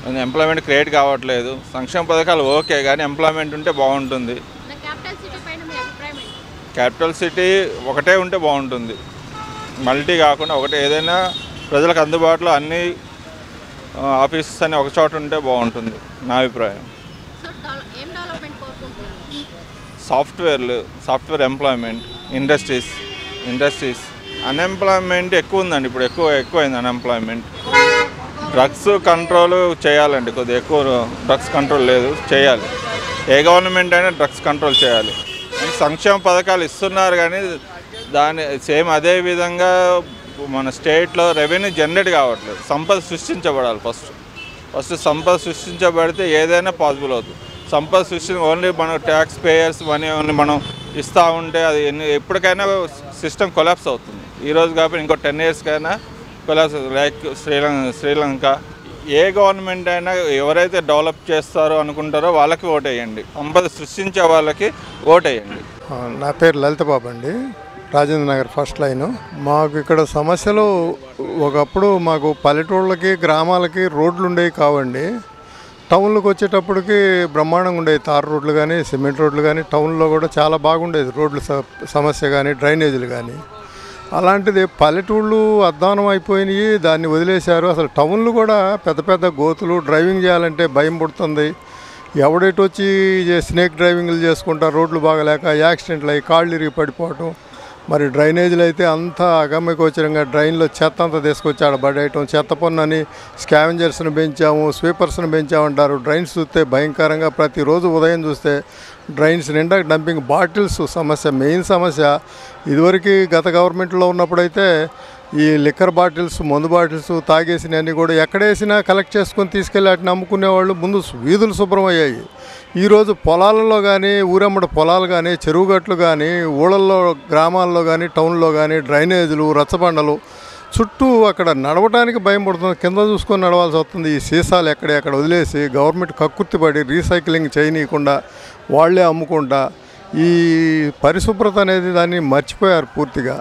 Employment create కావట్లేదు సంక్షేమ పథకాలు ఓకే కానీ ఎంప్లాయ్మెంట్ ఉంటే బాగుంటుంది నా క్యాపిటల్ సిటీ పైన మీ అభిప్రాయం ఏంటి క్యాపిటల్ సిటీ ఒకటే ఉంటే బాగుంటుంది మల్టీ కాకుండా ఒకటే ఏదైనా ప్రజలకు అందుబాటులో అన్ని ఆఫీసెస్ అని ఒక చోట ఉంటే బాగుంటుంది నా అభిప్రాయం సో డెవలప్ ఏం డెవలప్మెంట్ కోరుకుంటున్నారు సాఫ్ట్వేర్లు software employment industries industries unemployment ఎక్కువ ఉందండి ఇప్పుడు ఎక్కువ ఎక్కువైంది అన్ఎంప్లాయ్మెంట్ డ్రగ్స్ కంట్రోల్ చేయాలండి కొద్దిగా ఎక్కువ డ్రగ్స్ కంట్రోల్ లేదు చేయాలి ఏ గవర్నమెంట్ అయినా డ్రగ్స్ కంట్రోల్ చేయాలి అండ్ సంక్షేమ పథకాలు ఇస్తున్నారు కానీ దాని సేమ్ అదే విధంగా మన స్టేట్లో రెవెన్యూ జనరేట్ కావట్లేదు సంపద సృష్టించబడాలి ఫస్ట్ ఫస్ట్ సంపద సృష్టించబడితే ఏదైనా పాసిబుల్ అవుతుంది సంపద సృష్టి ఓన్లీ మనం ట్యాక్స్ పేయర్స్ మనీ ఓన్లీ మనం ఇస్తూ ఉంటే అది ఎన్ని ఎప్పటికైనా సిస్టమ్ కొలాప్స్ అవుతుంది ఈ రోజు కాబట్టి ఇంకో టెన్ ఇయర్స్కైనా కొలాప్స్ లైక్ శ్రీలంక శ్రీలంక ఏ గవర్నమెంట్ అయినా ఎవరైతే డెవలప్ చేస్తారో అనుకుంటారో వాళ్ళకి ఓటేయండి సంపద సృష్టించే వాళ్ళకి ఓటేయండి ఆ, నా పేరు లలిత బాబు అండి రాజేంద్ర నగర్ ఫస్ట్ లైను మాకు ఇక్కడ సమస్యలు ఒకప్పుడు మాకు పల్లెటూళ్ళకి గ్రామాలకి రోడ్లు ఉండేవి కావండి టౌన్లోకి వచ్చేటప్పటికి బ్రహ్మాండంగా ఉండేవి తార్ రోడ్లు కానీ సిమెంట్ రోడ్లు కానీ టౌన్లో కూడా చాలా బాగుండేది రోడ్ల స- సమస్య కానీ డ్రైనేజీలు కానీ అలాంటిది పల్లెటూళ్ళు అధ్వానం అయిపోయినాయి దాన్ని వదిలేశారు అసలు టౌన్లు కూడా పెద్ద పెద్ద గోతులు డ్రైవింగ్ చేయాలంటే భయం పుడుతుంది ఎవడెటు వచ్చి ఈ స్నేక్ డ్రైవింగ్లు చేసుకుంటా రోడ్లు బాగలేక యాక్సిడెంట్లు అయ్యి కాళ్ళు ఇరిగి పడిపోవటం మరి డ్రైనేజీలు అయితే అంతా అగమ్యగోచరంగా డ్రైన్లో చెత్త అంతా తీసుకొచ్చి ఆడ పడేయటం చెత్త పన్ను అని స్కావెంజర్స్ని పెంచాము స్వీపర్స్ని పెంచామంటారు డ్రైన్స్ చూస్తే భయంకరంగా ప్రతిరోజు ఉదయం చూస్తే డ్రైన్స్ నిండా డంపింగ్ బాటిల్స్ సమస్య మెయిన్ సమస్య ఇదివరకు గత గవర్నమెంట్లో ఉన్నప్పుడైతే ఈ లిక్కర్ బాటిల్స్ మందు బాటిల్స్ తాగేసినవన్నీ కూడా ఎక్కడేసినా కలెక్ట్ చేసుకొని తీసుకెళ్ళి వాటిని అమ్ముకునేవాళ్ళు ముందు వీధులు శుభ్రం అయ్యాయి ఈరోజు పొలాలలో కానీ ఊరమ్మడి పొలాలు కానీ చెరువుగట్లు కానీ ఊళ్ళల్లో గ్రామాల్లో కానీ టౌన్లో కానీ డ్రైనేజీలు రచ్చబండలు చుట్టూ అక్కడ నడవడానికి భయం పడుతుంది కింద చూసుకొని నడవాల్సి వస్తుంది ఈ సీసాలు ఎక్కడ ఎక్కడ వదిలేసి గవర్నమెంట్ కక్కుర్తిపడి రీసైక్లింగ్ చేయనీయకుండా వాళ్ళే అమ్ముకుంటా ఈ పరిశుభ్రత అనేది దాన్ని మర్చిపోయారు పూర్తిగా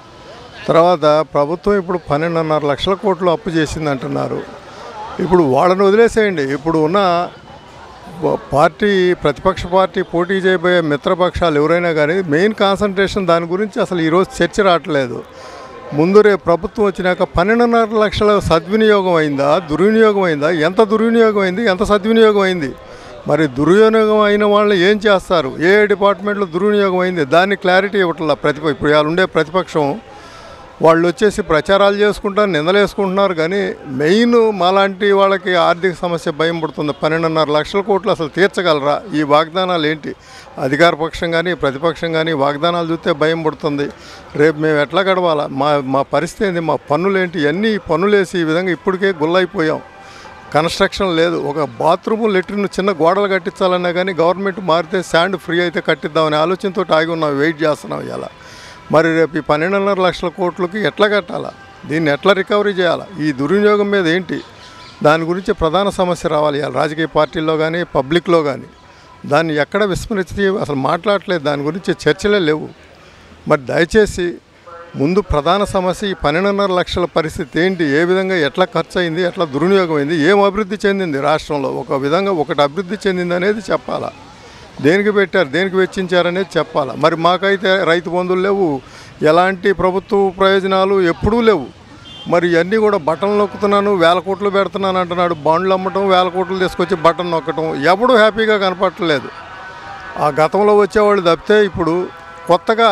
తర్వాత ప్రభుత్వం ఇప్పుడు పన్నెండున్నర లక్షల కోట్లు అప్పు చేసింది అంటున్నారు ఇప్పుడు వాళ్ళని వదిలేసేయండి ఇప్పుడు ఉన్న ప- పార్టీ ప్రతిపక్ష పార్టీ పోటీ చేయబోయే మిత్రపక్షాలు ఎవరైనా కానీ మెయిన్ కాన్సన్ట్రేషన్ దాని గురించి అసలు ఈరోజు చర్చ రావట్లేదు ముందు రేపు ప్రభుత్వం వచ్చినాక పన్నెండున్నర లక్షల సద్వినియోగం అయిందా దుర్వినియోగం అయిందా ఎంత దుర్వినియోగం అయింది ఎంత సద్వినియోగం అయింది మరి దుర్వినియోగం అయిన వాళ్ళు ఏం చేస్తారు ఏ డిపార్ట్మెంట్లో దుర్వినియోగం అయింది దాన్ని క్లారిటీ ఇవ్వట్లా ప్రతిప ఇప్పుడు వాళ్ళు ఉండే ప్రతిపక్షం వాళ్ళు వచ్చేసి ప్రచారాలు చేసుకుంటారు నిందలేసుకుంటున్నారు కానీ మెయిన్ మాలాంటి వాళ్ళకి ఆర్థిక సమస్య భయం పడుతుంది పన్నెండున్నర లక్షల కోట్లు అసలు తీర్చగలరా ఈ వాగ్దానాలు ఏంటి అధికార పక్షం కానీ ప్రతిపక్షం కానీ వాగ్దానాలు చూస్తే భయం పడుతుంది రేపు మేము ఎట్లా గడవాలా మా మా పరిస్థితి ఏంది మా పన్నులు ఏంటి ఇవన్నీ పన్నులేసి ఈ విధంగా ఇప్పటికే గుల్లైపోయాం కన్స్ట్రక్షన్ లేదు ఒక బాత్రూమ్ లెట్రిన్ చిన్న గోడలు కట్టించాలన్నా కానీ గవర్నమెంట్ మారితే శాండ్ ఫ్రీ అయితే కట్టిద్దామనే ఆలోచనతో ఆగి ఉన్నాం వెయిట్ చేస్తున్నాం ఇలా మరి రేపు ఈ పన్నెండున్నర లక్షల కోట్లకి ఎట్లా కట్టాలా దీన్ని ఎట్లా రికవరీ చేయాలా ఈ దుర్వినియోగం మీద ఏంటి దాని గురించి ప్రధాన సమస్య రావాలి ఇవాళ రాజకీయ పార్టీల్లో కానీ పబ్లిక్లో కానీ దాన్ని ఎక్కడ విస్మరించి అసలు మాట్లాడట్లేదు దాని గురించి చర్చలే లేవు మరి దయచేసి ముందు ప్రధాన సమస్య ఈ పన్నెండున్నర లక్షల పరిస్థితి ఏంటి ఏ విధంగా ఎట్లా ఖర్చు అయింది ఎట్లా దుర్వినియోగం అయింది ఏం అభివృద్ధి చెందింది రాష్ట్రంలో ఒక విధంగా ఒకటి అభివృద్ధి చెందింది అనేది చెప్పాలా దేనికి పెట్టారు దేనికి వెచ్చించారనేది చెప్పాలా మరి మాకైతే రైతు బంధువులు లేవు ఎలాంటి ప్రభుత్వ ప్రయోజనాలు ఎప్పుడూ లేవు మరి ఇవన్నీ కూడా బటన్ నొక్కుతున్నాను వేల కోట్లు పెడుతున్నాను అంటున్నాడు బాండ్లు అమ్మటం వేల కోట్లు తీసుకొచ్చి బటన్ నొక్కటం ఎప్పుడూ హ్యాపీగా కనపడట్లేదు ఆ గతంలో వచ్చేవాళ్ళు తప్పితే ఇప్పుడు కొత్తగా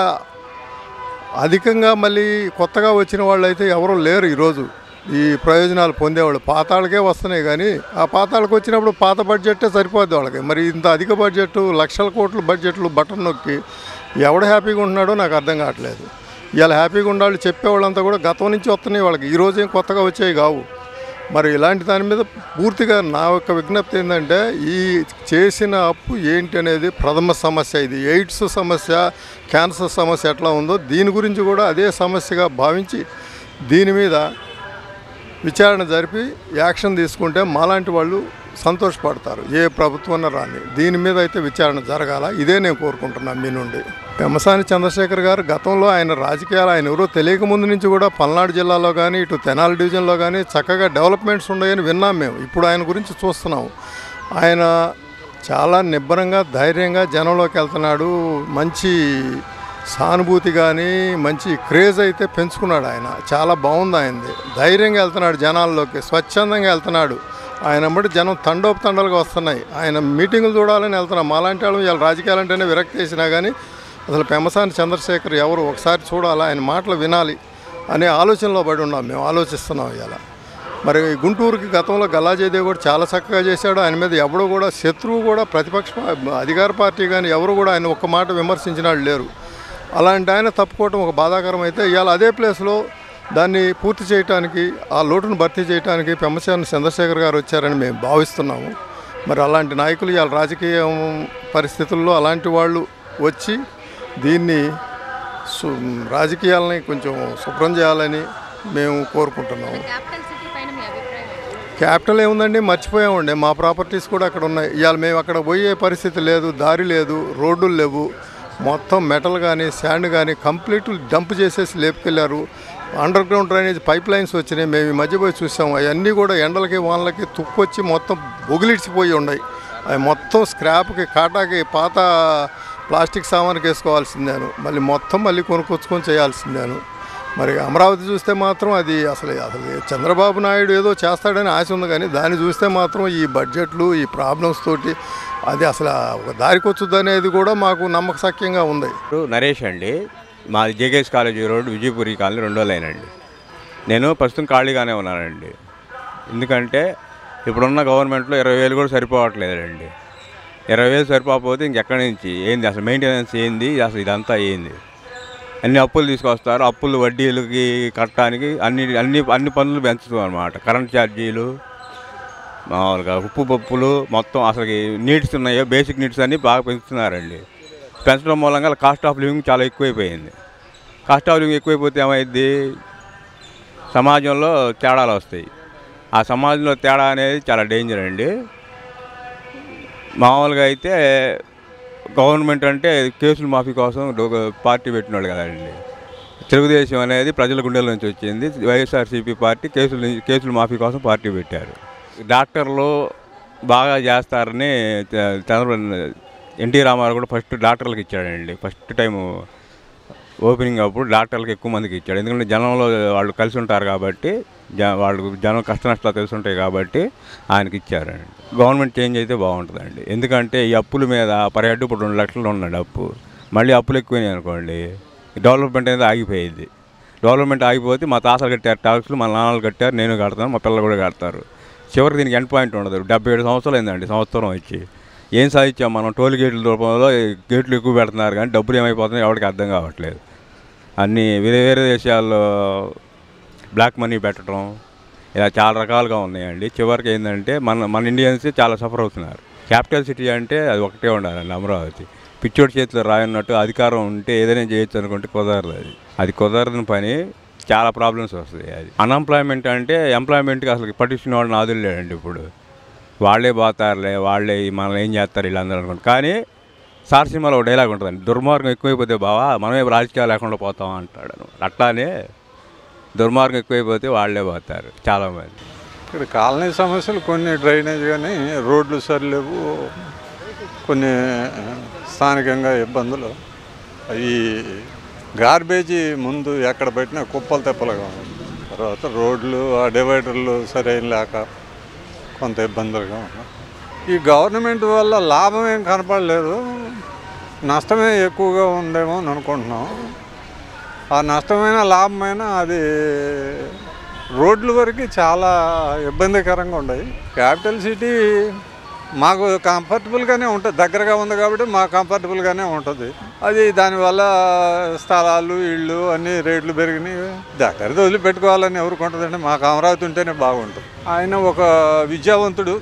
అధికంగా మళ్ళీ కొత్తగా వచ్చిన వాళ్ళు అయితే ఎవరు లేరు ఈరోజు ఈ ప్రయోజనాలు పొందేవాళ్ళు పాతాళకే వస్తున్నాయి కానీ ఆ పాతాళకు వచ్చినప్పుడు పాత బడ్జెట్టే సరిపోద్ది వాళ్ళకి మరి ఇంత అధిక బడ్జెట్ లక్షల కోట్ల బడ్జెట్లు బటన్ నొక్కి ఎవడు హ్యాపీగా ఉంటున్నాడో నాకు అర్థం కావట్లేదు ఇలా హ్యాపీగా ఉండాలి చెప్పేవాళ్ళంతా కూడా గతం నుంచి వస్తున్నాయి వాళ్ళకి ఈ రోజు ఏం కొత్తగా వచ్చాయి కావు మరి ఇలాంటి దాని మీద పూర్తిగా నా యొక్క విజ్ఞప్తి ఏంటంటే ఈ చేసిన అప్పు ఏంటి అనేది ప్రథమ సమస్య ఇది ఎయిడ్స్ సమస్య క్యాన్సర్ సమస్య ఎట్లా ఉందో దీని గురించి కూడా అదే సమస్యగా భావించి దీని మీద విచారణ జరిపి యాక్షన్ తీసుకుంటే మాలాంటి వాళ్ళు సంతోషపడతారు ఏ ప్రభుత్వం రాని దీని మీద అయితే విచారణ జరగాల ఇదే నేను కోరుకుంటున్నాను మీ నుండి పెమ్మసాని చంద్రశేఖర్ గారు గతంలో ఆయన రాజకీయాలు ఆయన ఎవరో తెలియక ముందు నుంచి కూడా పల్నాడు జిల్లాలో కానీ ఇటు తెనాలి డివిజన్లో కానీ చక్కగా డెవలప్మెంట్స్ ఉన్నాయని విన్నాం మేము ఇప్పుడు ఆయన గురించి చూస్తున్నాం ఆయన చాలా నిబ్బరంగా ధైర్యంగా జనంలోకి వెళ్తున్నాడు మంచి సానుభూతి కానీ మంచి క్రేజ్ అయితే పెంచుకున్నాడు ఆయన చాలా బాగుంది ఆయనది ధైర్యంగా వెళ్తున్నాడు జనాల్లోకి స్వచ్ఛందంగా వెళ్తున్నాడు ఆయన బట్టి జనం తండోపు తండలుగా వస్తున్నాయి ఆయన మీటింగులు చూడాలని వెళ్తున్నాం మాలాంటి వాళ్ళు వీళ్ళ రాజకీయాలంటేనే విరక్తి చేసినా కానీ అసలు పెమ్మసాని చంద్రశేఖర్ ఎవరు ఒకసారి చూడాలా ఆయన మాటలు వినాలి అనే ఆలోచనలో పడి ఉన్నాం మేము ఆలోచిస్తున్నాం ఇలా మరి గుంటూరుకి గతంలో గల్లాజయదేవ్ కూడా చాలా చక్కగా చేశాడు ఆయన మీద ఎవడు కూడా శత్రువు కూడా ప్రతిపక్ష పా- అధికార పార్టీ కానీ ఎవరు కూడా ఆయన ఒక్క మాట విమర్శించిన వాళ్ళు లేరు అలాంటి ఆయన తప్పుకోవటం ఒక బాధాకరం అయితే ఇవాళ అదే ప్లేస్లో దాన్ని పూర్తి చేయడానికి ఆ లోటును భర్తీ చేయడానికి పెమ్మసాని చంద్రశేఖర్ గారు వచ్చారని మేము భావిస్తున్నాము మరి అలాంటి నాయకులు ఇవాళ రాజకీయ పరిస్థితుల్లో అలాంటి వాళ్ళు వచ్చి దీన్ని సు రాజకీయాలని కొంచెం శుభ్రం చేయాలని మేము కోరుకుంటున్నాము క్యాపిటల్ సిటీ పైన మీ అభిప్రాయం ఏంటి? క్యాపిటల్ ఏముందండి మర్చిపోయామండి మా ప్రాపర్టీస్ కూడా అక్కడ ఉన్నాయి ఇవాళ మేము అక్కడ పోయే పరిస్థితి లేదు దారి లేదు రోడ్లు లేవు మొత్తం మెటల్ కానీ శాండ్ కానీ కంప్లీట్ డంప్ చేసేసి లేపుకెళ్ళారు under ground drainage pipe lines వచ్చినాయి మేము ఈ మధ్య పోయి చూసాం అవన్నీ కూడా ఎండలకి వానలకి తుక్కొచ్చి మొత్తం బొగిలిడిచిపోయి ఉన్నాయి అవి మొత్తం స్క్రాప్కి కాటాకి పాత ప్లాస్టిక్ సామాన్కి వేసుకోవాల్సిందేను మళ్ళీ మొత్తం మళ్ళీ కొనుక్కొచ్చుకొని చేయాల్సిందేను మరి అమరావతి చూస్తే మాత్రం అది అసలు అసలు చంద్రబాబు నాయుడు ఏదో చేస్తాడని ఆశ ఉంది కానీ దాన్ని చూస్తే మాత్రం ఈ బడ్జెట్లు ఈ ప్రాబ్లమ్స్ తోటి అది అసలు ఒక దారికొచ్చుద్ది అనేది కూడా మాకు నమ్మకసక్యంగా ఉంది ఇప్పుడు నరేష్ అండి మాది JKS college road Vijayapuri colony రెండో లైన్ అండి నేను ప్రస్తుతం ఖాళీగానే ఉన్నానండి ఎందుకంటే ఇప్పుడున్న గవర్నమెంట్లో ఇరవై వేలు కూడా సరిపోవట్లేదండి ఇరవై వేలు సరిపోకపోతే ఇంకెక్కడి నుంచి ఏంది అసలు మెయింటెనెన్స్ ఏంది అసలు ఇదంతా ఏంది అన్ని అప్పులు తీసుకొస్తారు అప్పులు వడ్డీలకి కట్టడానికి అన్ని అన్ని అన్ని పనులు పెంచుతాం అనమాట కరెంట్ ఛార్జీలు మామూలుగా ఉప్పు పప్పులు మొత్తం అసలు నీడ్స్ ఉన్నాయో బేసిక్ నీడ్స్ అన్నీ బాగా పెంచుతున్నారండి పెంచడం మూలంగా కాస్ట్ ఆఫ్ లివింగ్ చాలా ఎక్కువైపోయింది కాస్ట్ ఆఫ్ లివింగ్ ఎక్కువైపోతే ఏమైంది సమాజంలో తేడాలు వస్తాయి ఆ సమాజంలో తేడా అనేది చాలా డేంజర్ అండి మామూలుగా అయితే గవర్నమెంట్ అంటే కేసులు మాఫీ కోసం ఒక పార్టీ పెట్టినాడు కదండి తెలుగుదేశం అనేది ప్రజల గుండెల నుంచి వచ్చింది వైఎస్ఆర్సీపీ పార్టీ కేసులు కేసుల మాఫీ కోసం పార్టీ పెట్టారు డాక్టర్లు బాగా చేస్తారని చ- చంద్రబాబు ఎన్టీ రామారావు కూడా ఫస్ట్ డాక్టర్లకు ఇచ్చాడండి ఫస్ట్ టైము ఓపెనింగ్ అప్పుడు డాక్టర్లకు ఎక్కువ మందికి ఇచ్చాడు ఎందుకంటే జనంలో వాళ్ళు కలిసి ఉంటారు కాబట్టి జ వాళ్ళు జనం కష్ట నష్టాలు తెలిసి ఉంటాయి కాబట్టి ఆయనకి ఇచ్చారండి గవర్నమెంట్ చేంజ్ అయితే బాగుంటుందండి ఎందుకంటే ఈ అప్పుల మీద పర్ హెడ్ ఇప్పుడు రెండు లక్షలు ఉన్నాడు అప్పు మళ్ళీ అప్పులు ఎక్కువైనాయి అనుకోండి డెవలప్మెంట్ అనేది ఆగిపోయింది డెవలప్మెంట్ ఆగిపోతే మా తాతలు కట్టారు ట్యాక్స్లు మా నాన్నలు కట్టారు నేను కడతాను మా పిల్లలు కూడా కడతారు చివరికి దీనికి ఎండ్ పాయింట్ ఉండదు డెబ్బై ఏడు సంవత్సరాలు అయిందండి సంవత్సరం వచ్చి ఏం సాధించాం మనం టోల్ గేట్ల రూపంలో గేట్లు ఎక్కువ పెడుతున్నారు కానీ డబ్బులు ఏమైపోతున్నాయి ఎవరికి అర్థం కావట్లేదు అన్నీ వేరే వేరే దేశాల్లో బ్లాక్ మనీ పెట్టడం ఇలా చాలా రకాలుగా ఉన్నాయండి చివరికి ఏంటంటే మన మన ఇండియన్స్ చాలా సఫర్ అవుతున్నారు క్యాపిటల్ సిటీ అంటే అది ఒకటే ఉండాలండి అమరావతి పిచ్చోడి చేతిలో రాయన్నట్టు అధికారం ఉంటే ఏదైనా చేయొచ్చు అనుకుంటే కుదరదు అది అది కుదరని పని చాలా ప్రాబ్లమ్స్ వస్తాయి అది అన్ఎంప్లాయ్మెంట్ అంటే ఎంప్లాయ్మెంట్కి అసలు పట్టించిన వాడు నాదులు లేడండి ఇప్పుడు వాళ్ళే పోతారులే వాళ్ళే మనల్ని ఏం చేస్తారు వీళ్ళందరూ అనుకుంటారు కానీ సార్ సినిమాలో ఒక డైలాగ్ ఉంటుందండి దుర్మార్గం ఎక్కువైపోతే బావా మనమే రాజకీయాలు లేకుండా పోతాం అంటాడు అట్లానే దుర్మార్గం ఎక్కువైపోతే వాళ్ళే పోతారు చాలామంది ఇక్కడ కాలనీ సమస్యలు కొన్ని డ్రైనేజ్ కానీ రోడ్లు సరిలేవు కొన్ని స్థానికంగా ఇబ్బందులు ఈ గార్బేజీ ముందు ఎక్కడ పెట్టినా కుప్పలు తెప్పలుగా ఉంది తర్వాత రోడ్లు ఆ డివైడర్లు సరైన లేక కొంత ఇబ్బందులుగా ఉన్నాయి ఈ గవర్నమెంట్ వల్ల లాభం ఏం కనపడలేదు నష్టమే ఎక్కువగా ఉందేమో అని అనుకుంటున్నాం ఆ నష్టమైన లాభమైన అది రోడ్ల వరకు చాలా ఇబ్బందికరంగా ఉన్నాయి క్యాపిటల్ సిటీ మాకు కంఫర్టబుల్గానే ఉంటుంది దగ్గరగా ఉంది కాబట్టి మాకు కంఫర్టబుల్గానే ఉంటుంది అది దానివల్ల స్థలాలు ఇళ్ళు అన్ని రేట్లు పెరిగినాయి దగ్గర వదిలిపెట్టుకోవాలని ఎవరికి ఉంటుందండి మాకు అమరావతి ఉంటేనే బాగుంటుంది ఆయన ఒక విద్యావంతుడు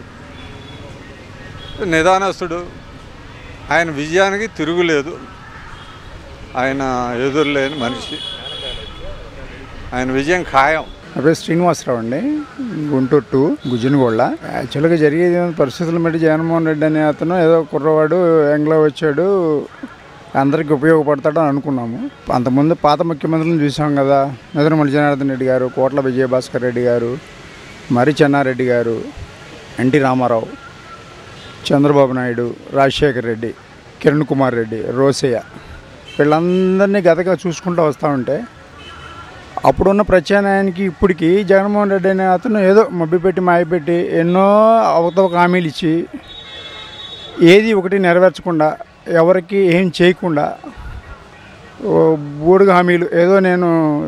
నిదానస్తుడు ఆయన విజయానికి తిరుగులేదు ఆయన ఎదురులేని మనిషి ఆయన విజయం ఖాయం నా పేరు శ్రీనివాసరావు అండి గుంటూరు టూ గుజ్జనగోళ్ళ యాక్చువల్గా జరిగేది ఏమైనా పరిస్థితులను బట్టి జగన్మోహన్ రెడ్డి అనే అతను ఏదో కుర్రవాడు యంగ్లో వచ్చాడు అందరికీ ఉపయోగపడతాడని అనుకున్నాము అంతకుముందు పాత ముఖ్యమంత్రులను చూసాం కదా నిద్రమల్లి జనార్దన్ రెడ్డి గారు కోట్ల విజయభాస్కర్ రెడ్డి గారు మరి చెన్నారెడ్డి గారు ఎన్టీ రామారావు చంద్రబాబు నాయుడు రాజశేఖర్ రెడ్డి కిరణ్ కుమార్ రెడ్డి రోసయ్య వీళ్ళందరినీ గతగా చూసుకుంటూ వస్తూ ఉంటే అప్పుడున్న ప్రత్యామ్నాయానికి ఇప్పటికి జగన్మోహన్ రెడ్డి అనే అతను ఏదో మభ్యపెట్టి మాయపెట్టి ఎన్నో అవతవక హామీలు ఇచ్చి ఏది ఒకటి నెరవేర్చకుండా ఎవరికి ఏం చేయకుండా ఓ బూడుగ హామీలు ఏదో నేను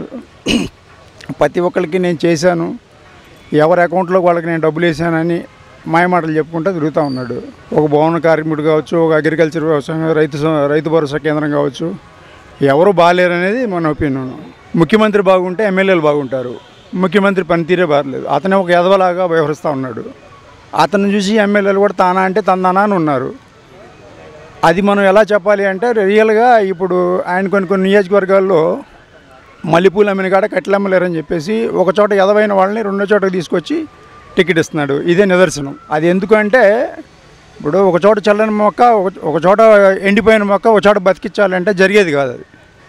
ప్రతి ఒక్కరికి నేను చేశాను ఎవరి అకౌంట్లో వాళ్ళకి నేను డబ్బులు వేసానని మాయమాటలు చెప్పుకుంటూ తిరుగుతూ ఉన్నాడు ఒక భవన కార్మికుడు కావచ్చు ఒక అగ్రికల్చర్ వ్యవసాయం రైతు స- రైతు భరోసా కేంద్రం కావచ్చు ఎవరు బాగాలేరు అనేది మన ఒపీనియన్ ముఖ్యమంత్రి బాగుంటే ఎమ్మెల్యేలు బాగుంటారు ముఖ్యమంత్రి పనితీరే బాగలేదు అతనే ఒక ఎదవలాగా వ్యవహరిస్తూ ఉన్నాడు అతను చూసి ఎమ్మెల్యేలు కూడా తానా అంటే తందానా అని ఉన్నారు అది మనం ఎలా చెప్పాలి అంటే రియల్గా ఇప్పుడు ఆయన కొన్ని కొన్ని నియోజకవర్గాల్లో మల్లెపూలు అమ్మిన కాడ కట్టెలు అమ్మలేరని చెప్పేసి ఒక చోట ఎదవైన వాళ్ళని రెండో చోటకి తీసుకొచ్చి టికెట్ ఇస్తున్నాడు ఇదే నిదర్శనం అది ఎందుకంటే ఇప్పుడు ఒక చోట చల్లని మొక్క ఒక- ఒక చోట ఎండిపోయిన మొక్క ఒక చోట బతికించాలంటే జరిగేది కాదు అది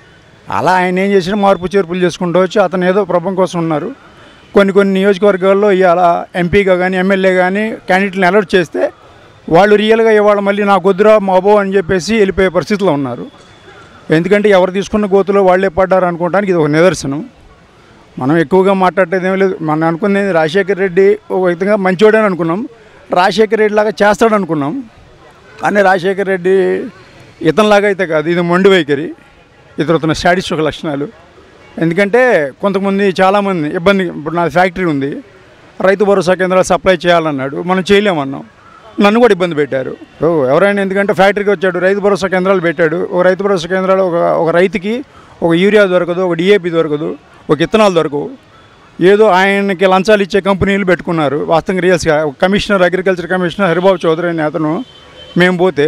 అలా ఆయన ఏం చేసిన మార్పు చేర్పులు చేసుకుంటూ వచ్చి అతను ఏదో ప్రభం కోసం ఉన్నారు కొన్ని కొన్ని నియోజకవర్గాల్లో ఇవాళ ఎంపీగా కానీ ఎమ్మెల్యే కానీ క్యాండిడేట్ని అలర్ట్ చేస్తే వాళ్ళు రియల్గా ఇవాళ మళ్ళీ నా కొద్దురా మాబో అని చెప్పేసి వెళ్ళిపోయే పరిస్థితిలో ఉన్నారు ఎందుకంటే ఎవరు తీసుకున్న గోతులో వాళ్ళే పడ్డారు అనుకోవడానికి ఇది ఒక నిదర్శనం మనం ఎక్కువగా మాట్లాడేది ఏమీ లేదు మనం అనుకునేది రాజశేఖర్ రెడ్డి ఒక విధంగా మంచివాడని అనుకున్నాం రాజశేఖర్ రెడ్డి లాగా చేస్తాడు అనుకున్నాం కానీ రాజశేఖర్ రెడ్డి ఇతనిలాగా అయితే కాదు ఇది మొండి వైఖరి ఇతరుతున్న శాడిస్టిక్ లక్షణాలు ఎందుకంటే కొంతమంది చాలామంది ఇబ్బంది ఇప్పుడు నా ఫ్యాక్టరీ ఉంది రైతు భరోసా కేంద్రాలు సప్లై చేయాలన్నాడు మనం చేయలేమన్నాం నన్ను కూడా ఇబ్బంది పెట్టారు ఓ, ఎవరైనా ఎందుకంటే ఫ్యాక్టరీకి వచ్చాడు రైతు భరోసా కేంద్రాలు పెట్టాడు ఒక రైతు భరోసా కేంద్రాలు ఒక ఒక రైతుకి ఒక యూరియా దొరకదు ఒక డిఏపి దొరకదు ఒక ఇత్తనాలు దొరకవు ఏదో ఆయనకి లంచాలు ఇచ్చే కంపెనీలు పెట్టుకున్నారు వాస్తవంగా రియల్స్గా ఒక commissioner agriculture commissioner Haribabu Chowdary అనే అతను మేము పోతే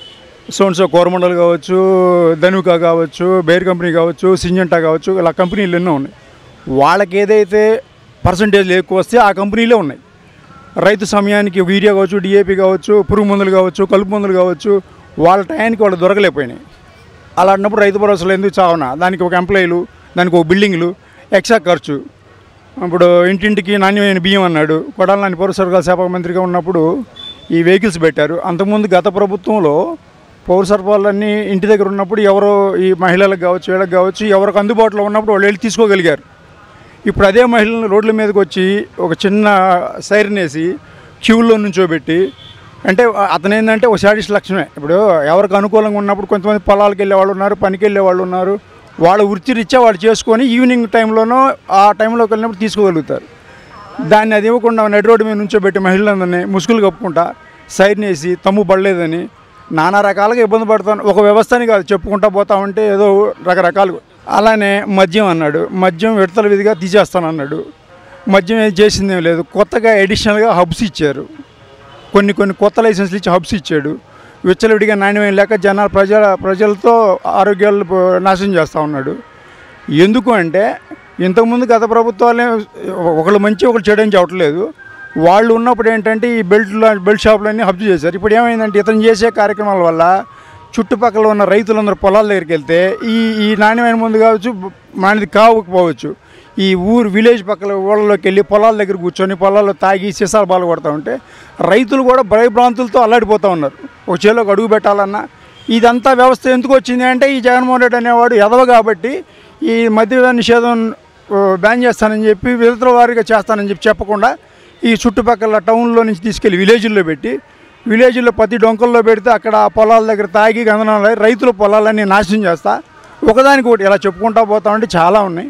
సోన్సో కోరమండల్ కావచ్చు ధనుకా కావచ్చు బేర్ కంపెనీ కావచ్చు సింజంటా కావచ్చు ఇలా కంపెనీలు ఎన్నో ఉన్నాయి వాళ్ళకి ఏదైతే పర్సంటేజ్ ఎక్కువ వస్తే ఆ కంపెనీలే ఉన్నాయి రైతు సమయానికి యూరియా కావచ్చు డిఏపి కావచ్చు పురుగు మందులు కావచ్చు కలుపు మందులు కావచ్చు వాళ్ళ టయానికి వాళ్ళు దొరకలేకపోయినాయి అలాంటప్పుడు రైతు భరోసాలు ఎందుకు చావన దానికి ఒక ఎంప్లాయీలు దానికి ఒక బిల్డింగ్లు ఎక్స్ట్రా ఖర్చు ఇప్పుడు ఇంటింటికి నాణ్యమైన బియ్యం అన్నాడు కొడాల నాని పౌర సరఫరాల శాఖ మంత్రిగా ఉన్నప్పుడు ఈ వెహికల్స్ పెట్టారు అంతకుముందు గత ప్రభుత్వంలో పౌర సరఫరాలన్నీ ఇంటి దగ్గర ఉన్నప్పుడు ఎవరో ఈ మహిళలకు కావచ్చు వీళ్ళకి కావచ్చు ఎవరికి అందుబాటులో ఉన్నప్పుడు వాళ్ళు వెళ్ళి తీసుకోగలిగారు ఇప్పుడు అదే మహిళలను రోడ్ల మీదకి వచ్చి ఒక చిన్న సైరన్ వేసి క్యూల్లో నుంచోబెట్టి అంటే అతను ఏంటంటే ఒక శాడిస్ట్ లక్ష్యమే ఇప్పుడు ఎవరికి అనుకూలంగా ఉన్నప్పుడు కొంతమంది పొలాలకు వెళ్ళే వాళ్ళు ఉన్నారు పనికి వెళ్ళే వాళ్ళు ఉన్నారు వాళ్ళ వృత్తిరీత్యా వాళ్ళు చేసుకొని ఈవినింగ్ టైంలోనో ఆ టైంలోకి వెళ్ళినప్పుడు తీసుకోగలుగుతారు దాన్ని అది ఇవ్వకుండా నడి రోడ్డు మీద నుంచోబెట్టి మహిళలందరినీ ముసుగులు కప్పుకుంటా సైరన్ వేసి తమ్ము పడలేదని నానా రకాలుగా ఇబ్బంది పడతాను ఒక వ్యవస్థని కాదు చెప్పుకుంటా పోతా ఉంటే ఏదో రకరకాలు అలానే మద్యం అన్నాడు మద్యం విడతల విధిగా తీసేస్తాను అన్నాడు మద్యం ఏం చేసిందేం లేదు కొత్తగా ఎడిషనల్గా హబ్స్ ఇచ్చారు కొన్ని కొన్ని కొత్త లైసెన్స్లు ఇచ్చి హబ్స్ ఇచ్చాడు విచ్చలవిడిగా నాణ్యమైన లేక జనాల ప్రజల ప్రజలతో ఆరోగ్యాలు పో- నాశనం చేస్తూ ఉన్నాడు ఎందుకు అంటే ఇంతకుముందు గత ప్రభుత్వాలే ఒకళ్ళు మంచి ఒకళ్ళు చెడు అని చెప్పట్లేదు వాళ్ళు ఉన్నప్పుడు ఏంటంటే ఈ బెల్ట్ బెల్ట్ షాపులన్నీ హబ్జు చేశారు ఇప్పుడు ఏమైందంటే ఇతను చేసే కార్యక్రమాల వల్ల చుట్టుపక్కల ఉన్న రైతులందరూ పొలాల దగ్గరికి వెళ్తే ఈ ఈ నాణ్యమైన ముందు కావచ్చు మనది కావకపోవచ్చు ఈ ఊరు విలేజ్ పక్కల ఊళ్ళలోకి వెళ్ళి పొలాల దగ్గర కూర్చొని పొలాల్లో తాగి సీసాలు బాలు కొడతా ఉంటే రైతులు కూడా భయభ్రాంతులతో అల్లాడిపోతూ ఉన్నారు ఒక చేలోకి అడుగు పెట్టాలన్నా ఇదంతా వ్యవస్థ ఎందుకు వచ్చింది అంటే ఈ జగన్మోహన్ రెడ్డి అనేవాడు ఎదవ కాబట్టి ఈ మద్య నిషేధం ఆ, బ్యాన్ చేస్తానని చెప్పి విడతల వారీగా చేస్తానని చెప్పి చెప్పకుండా ఈ చుట్టుపక్కల టౌన్లో నుంచి తీసుకెళ్ళి విలేజ్ల్లో పెట్టి విలేజ్లో ప్రతి డొంకల్లో పెడితే అక్కడ ఆ పొలాల దగ్గర తాగి గంధనాలు అయి రైతుల పొలాలన్నీ నాశనం చేస్తా ఒకదానికి ఒకటి ఇలా చెప్పుకుంటా పోతా ఉంటే చాలా ఉన్నాయి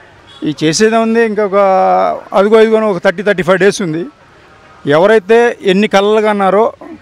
ఈ చేసేదే ఉంది ఇంకొక అదిగో ఇదిగో ఒక థర్టీ థర్టీ ఫైవ్ డేస్ ఉంది ఎవరైతే ఎన్ని కళ్ళలుగా అన్నారో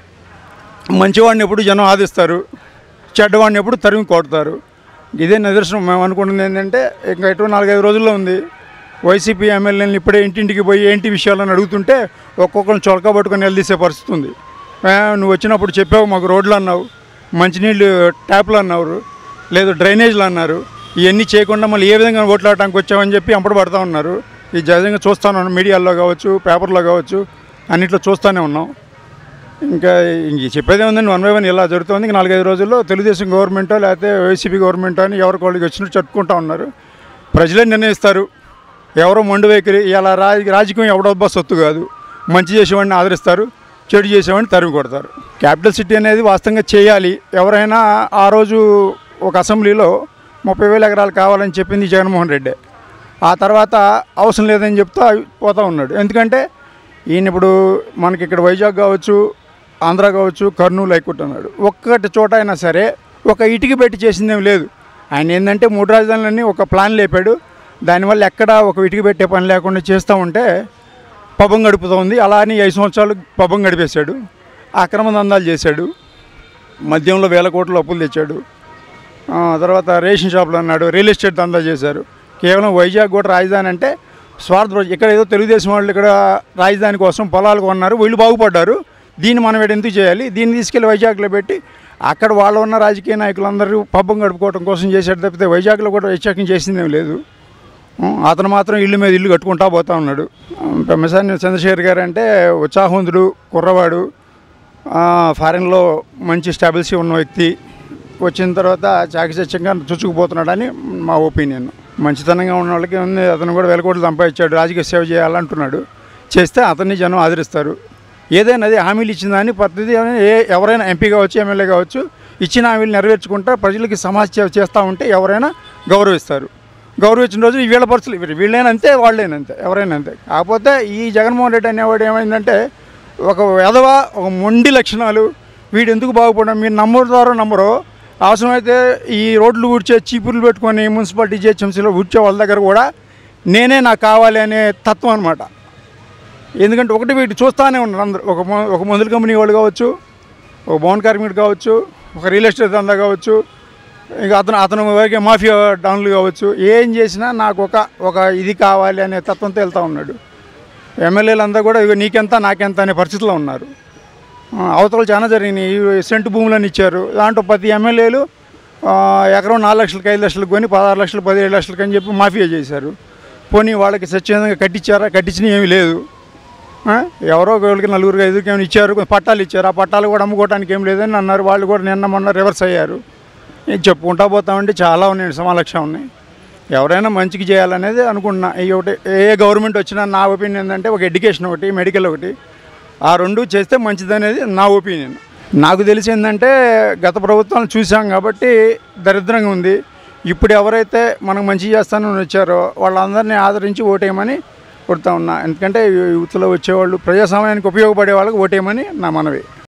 మంచివాడిని ఎప్పుడు జనం ఆదిస్తారు చెడ్డవాడిని ఎప్పుడు తరిమి కొడతారు ఇదే నిదర్శనం మేము అనుకుంటుంది ఏంటంటే ఇంకా ఎటు నాలుగైదు రోజుల్లో ఉంది వైసీపీ ఎమ్మెల్యేలను ఇప్పుడే ఇంటింటికి పోయి ఏంటి విషయాలని అడుగుతుంటే ఒక్కొక్కరిని చొలక పట్టుకొని వెళ్ళదీసే పరిస్థితి ఉంది ఏ, నువ్వు వచ్చినప్పుడు చెప్పావు మాకు రోడ్లు అన్నావు మంచినీళ్ళు ట్యాప్లు అన్నారు లేదు డ్రైనేజ్లు అన్నారు ఇవన్నీ చేయకుండా మళ్ళీ ఏ విధంగా ఓట్లాడటానికి వచ్చామని చెప్పి అంపడు పడతా ఉన్నారు ఈ జగంగా చూస్తాను మీడియాలో కావచ్చు పేపర్లో కావచ్చు అన్నిట్లో చూస్తూనే ఉన్నాం ఇంకా ఇంక చెప్పేది ఉందండి వన్ బై వన్ ఇలా జరుగుతుంది ఇంక నాలుగైదు రోజుల్లో తెలుగుదేశం గవర్నమెంటో లేకపోతే వైసీపీ గవర్నమెంటో అని ఎవరికి వాళ్ళకి వచ్చినట్టు చెప్పుకుంటా ఉన్నారు ప్రజలే నిర్ణయిస్తారు ఎవరో మొండి వైఖరి ఇలా రాజ రాజకీయం ఎవడొబ్బా సొత్తు కాదు మంచి చేసేవాడిని ఆదరిస్తారు చెడు చేసేవాడిని తరిమి కొడతారు క్యాపిటల్ సిటీ అనేది వాస్తవంగా చేయాలి ఎవరైనా ఆ రోజు ఒక అసెంబ్లీలో ముప్పై వేల ఎకరాలు కావాలని చెప్పింది జగన్మోహన్ రెడ్డి ఆ తర్వాత అవసరం లేదని చెప్తూ పోతూ ఉన్నాడు ఎందుకంటే ఈయన ఇప్పుడు మనకి ఇక్కడ వైజాగ్ కావచ్చు ఆంధ్ర కావచ్చు కర్నూలు హైకోర్టు ఒక్కటి చోట అయినా సరే ఒక ఇటుక పెట్టి చేసిందేం లేదు ఆయన ఏంటంటే మూడు రాజధానులన్నీ ఒక ప్లాన్ లేపాడు దానివల్ల ఎక్కడ ఒక ఇటుక పెట్టే పని లేకుండా చేస్తూ ఉంటే పబ్బం గడుపుతూ ఉంది అలా అని ఐదు సంవత్సరాలు పబ్బం గడిపేశాడు అక్రమ దందాలు చేశాడు మద్యంలో వేల కోట్ల అప్పులు తెచ్చాడు ఆ, తర్వాత రేషన్ షాపులు అన్నాడు రియల్ ఎస్టేట్ దందా చేశారు కేవలం వైజాగ్ కూడా రాజధాని అంటే స్వార్థ ఇక్కడ ఏదో తెలుగుదేశం వాళ్ళు ఇక్కడ రాజధాని కోసం పొలాలు కొన్నారు వీళ్ళు బాగుపడ్డారు దీన్ని మనం ఇక్కడ ఎందుకు చేయాలి దీన్ని తీసుకెళ్ళి వైజాగ్లో పెట్టి అక్కడ వాళ్ళు ఉన్న రాజకీయ నాయకులందరూ పబ్బం గడుపుకోవడం కోసం చేశాడు తప్పితే వైజాగ్లో కూడా వ్యత్యాసం చేసిందేం లేదు ఉం, అతను మాత్రం ఇల్లు మీద ఇల్లు కట్టుకుంటా పోతా ఉన్నాడు పెమ్మసాని చంద్రశేఖర్ గారు అంటే ఉత్సాహవంతుడు కుర్రవాడు ఆ, ఫారెన్లో మంచి స్టాబిలిటీ ఉన్న వ్యక్తి వచ్చిన తర్వాత చాకచక్యంగా చుచ్చుకుపోతున్నాడని మా ఒపీనియన్ మంచితనంగా ఉన్న వాళ్ళకి ఉంది అతను కూడా వేల కోట్లు సంపాదించాడు రాజకీయ సేవ చేయాలంటున్నాడు చేస్తే అతన్ని జనం ఆదరిస్తారు ఏదైనా అది హామీలు ఇచ్చిన దాన్ని ప్రతిదీ ఏ ఎవరైనా ఎంపీ కావచ్చు ఎమ్మెల్యే కావచ్చు ఇచ్చిన హామీలు నెరవేర్చుకుంటా ప్రజలకి సమాజ సేవ చేస్తూ ఉంటే ఎవరైనా గౌరవిస్తారు గౌరవించిన రోజు ఈ వీళ్ళ పరిస్థితులు వీళ్ళు- వీళ్ళైనా అంతే వాళ్ళైనా అంతే ఎవరైనా అంతే కాకపోతే ఈ జగన్మోహన్ రెడ్డి అనేవాడు ఏమైందంటే ఒక ఎదవ ఒక మొండి లక్షణాలు వీడు ఎందుకు బాగుపడడం మీరు నమ్ముతారో నమ్మరో అవసరమైతే ఈ రోడ్లు ఊడ్చే చీపుర్లు పెట్టుకొని మున్సిపాలిటీ జిహెచ్ఎంసీలో ఊడ్చే వాళ్ళ దగ్గర కూడా నేనే నాకు కావాలి అనే తత్వం అనమాట ఎందుకంటే ఒకటి వీటి చూస్తూనే ఉన్నారు అందరూ ఒక మొ- ఒక మందుల కంపెనీ వాళ్ళు కావచ్చు ఒక భవన్ కార్మికుడు కావచ్చు ఒక రియల్ ఎస్టేట్ దందా కావచ్చు ఇంకా అతను అతను వరకే మాఫియా డౌన్లు కావచ్చు ఏం చేసినా నాకు ఒక ఒక ఇది కావాలి అనే తత్వంతో వెళ్తూ ఉన్నాడు ఎమ్మెల్యేలు అంతా కూడా ఇగో నీకెంత నాకెంత అనే పరిస్థితిలో ఉన్నారు ఆ, అవతలు చాలా జరిగినాయి ఈ సెంటు భూములను ఇచ్చారు దాంట్లో ప్రతి ఎమ్మెల్యేలు ఆ, ఎకరం నాలుగు లక్షలకి ఐదు లక్షలకు కొని పదహారు లక్షలు పదిహేడు లక్షలకి అని చెప్పి మాఫియా చేశారు పోనీ వాళ్ళకి స్వచ్ఛందంగా కట్టించారా కట్టించిన ఏమీ లేదు ఆ, ఎవరో ఒకరికి నలుగురికి ఐదుగురికి ఏమైనా ఇచ్చారు కొన్ని పట్టాలు ఇచ్చారు ఆ పట్టాలు కూడా అమ్ముకోవడానికి ఏం లేదని అన్నారు వాళ్ళు కూడా నిన్న మొన్న రివర్స్ అయ్యారు నేను చెప్పుకుంటా పోతామంటే చాలా ఉన్నాయి సమాలక్ష్యం ఉన్నాయి ఎవరైనా మంచికి చేయాలనేది అనుకుంటున్నా ఈ ఒకటి ఏ గవర్నమెంట్ వచ్చినా నా ఒపీనియన్ ఏంటంటే ఒక ఎడ్యుకేషన్ ఒకటి మెడికల్ ఒకటి ఆ రెండు చేస్తే మంచిదనేది నా ఒపీనియన్ నాకు తెలిసి ఏంటంటే గత ప్రభుత్వాలు చూసాం కాబట్టి దరిద్రంగా ఉంది ఇప్పుడు ఎవరైతే మనకు మంచి చేస్తానని వచ్చారో వాళ్ళందరినీ ఆదరించి ఓటేయమని కొడుతా ఉన్నా ఎందుకంటే యూత్లో వచ్చేవాళ్ళు ప్రజాస్వామ్యానికి ఉపయోగపడే వాళ్ళకి ఓటేయమని నా మనవి